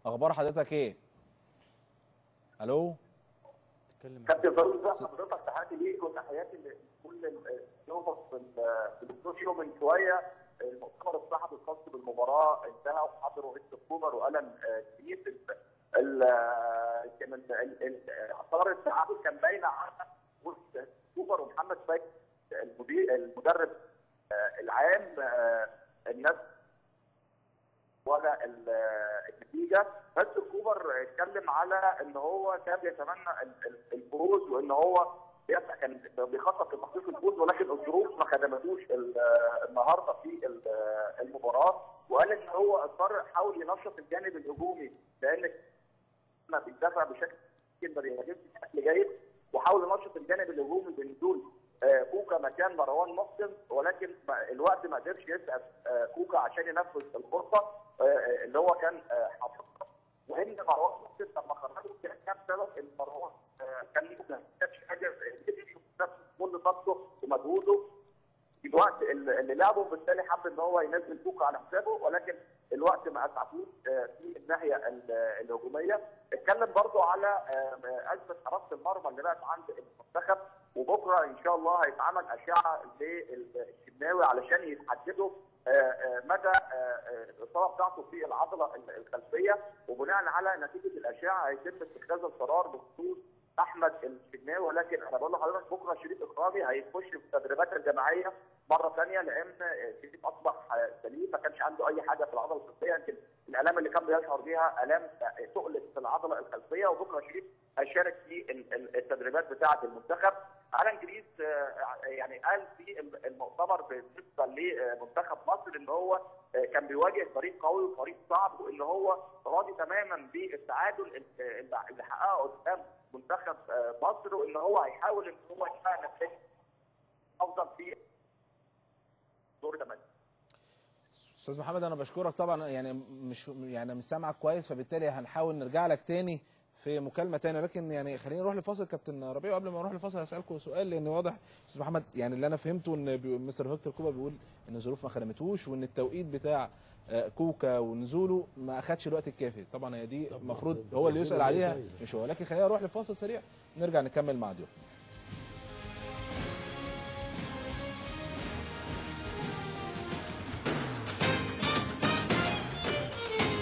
اخبار حضرتك ايه الو تتكلم كابتن فاروق ازي حضرتك تحياتي ليك وتحياتي لكل اليوم في الاستوديو من شويه المؤتمر الصحفي الخاص بالمباراه انتهى وحضروا رئيس الكوبر وقلم كبير كان اثار التعادل كان باين على كوبر ومحمد فايز المدير المدرب العام الناس ولا النتيجه بس الكوبر اتكلم على ان هو كان بيتمنى الفوز وان هو كان بيخطط لتحقيق الفوز ولكن الظروف ما خدمتوش النهارده في المباراه وقال ان هو اضطر حاول ينشط الجانب الهجومي لان ما بيدافع بشكل ما بيهاجمش بشكل جيد وحاول ينشط الجانب الهجومي بنزول كوكا مكان مروان محسن ولكن الوقت ما قدرش يسال كوكا عشان ينفذ الفرصه اللي هو كان حاططها وان مروان محسن لما خرجه كان كان سبب ان مروان كان ما كانش قادر نفس كل طاقته ومجهوده في الوقت اللي لعبه بالتالي حب ان هو ينزل كوكا على حسابه ولكن الوقت ما اسعفوش في الناحيه الهجوميه اتكلم برضه على ازمه حراسه المرمى اللي بقت عند المنتخب وبكره ان شاء الله هيتعمل اشعه للشناوي علشان يتحددوا مدى الاصابه بتاعته في العضله الخلفيه وبناء على نتيجه الاشعه هيتم اتخاذ القرار بخصوص احمد الشناوي ولكن انا بقول لحضرتك بكره شريف اكرامي هيخش في التدريبات الجماعيه مره ثانيه لان شريف اصبح سليم ما كانش عنده اي حاجه في العضله الخلفيه يمكن الالام اللي كان بيشعر بيها الام تؤلم في العضله الخلفيه وبكره شريف هيشارك في التدريبات بتاعه المنتخب الان جريس يعني قال في المؤتمر بالنسبه لمنتخب مصر ان هو كان بيواجه فريق قوي وفريق صعب وان هو راضي تماما بالتعادل اللي حققه قدام منتخب مصر وان هو هيحاول ان هو يحقق نتائج افضل في دور ثمانيه استاذ محمد انا بشكرك طبعا يعني مش يعني مش سامعك كويس فبالتالي هنحاول نرجع لك تاني في مكالمه ثانيه لكن يعني خلينا نروح لفاصل كابتن ربيع وقبل ما نروح لفاصل هسالكم سؤال لان واضح استاذ محمد يعني اللي انا فهمته ان مستر فيكتور كوبا بيقول ان الظروف ما خدمتهوش وان التوقيت بتاع كوكا ونزوله ما اخدش الوقت الكافي طبعا هي دي المفروض هو اللي يسال عليها مش هو لكن خلينا نروح لفاصل سريع نرجع نكمل مع ضيوفنا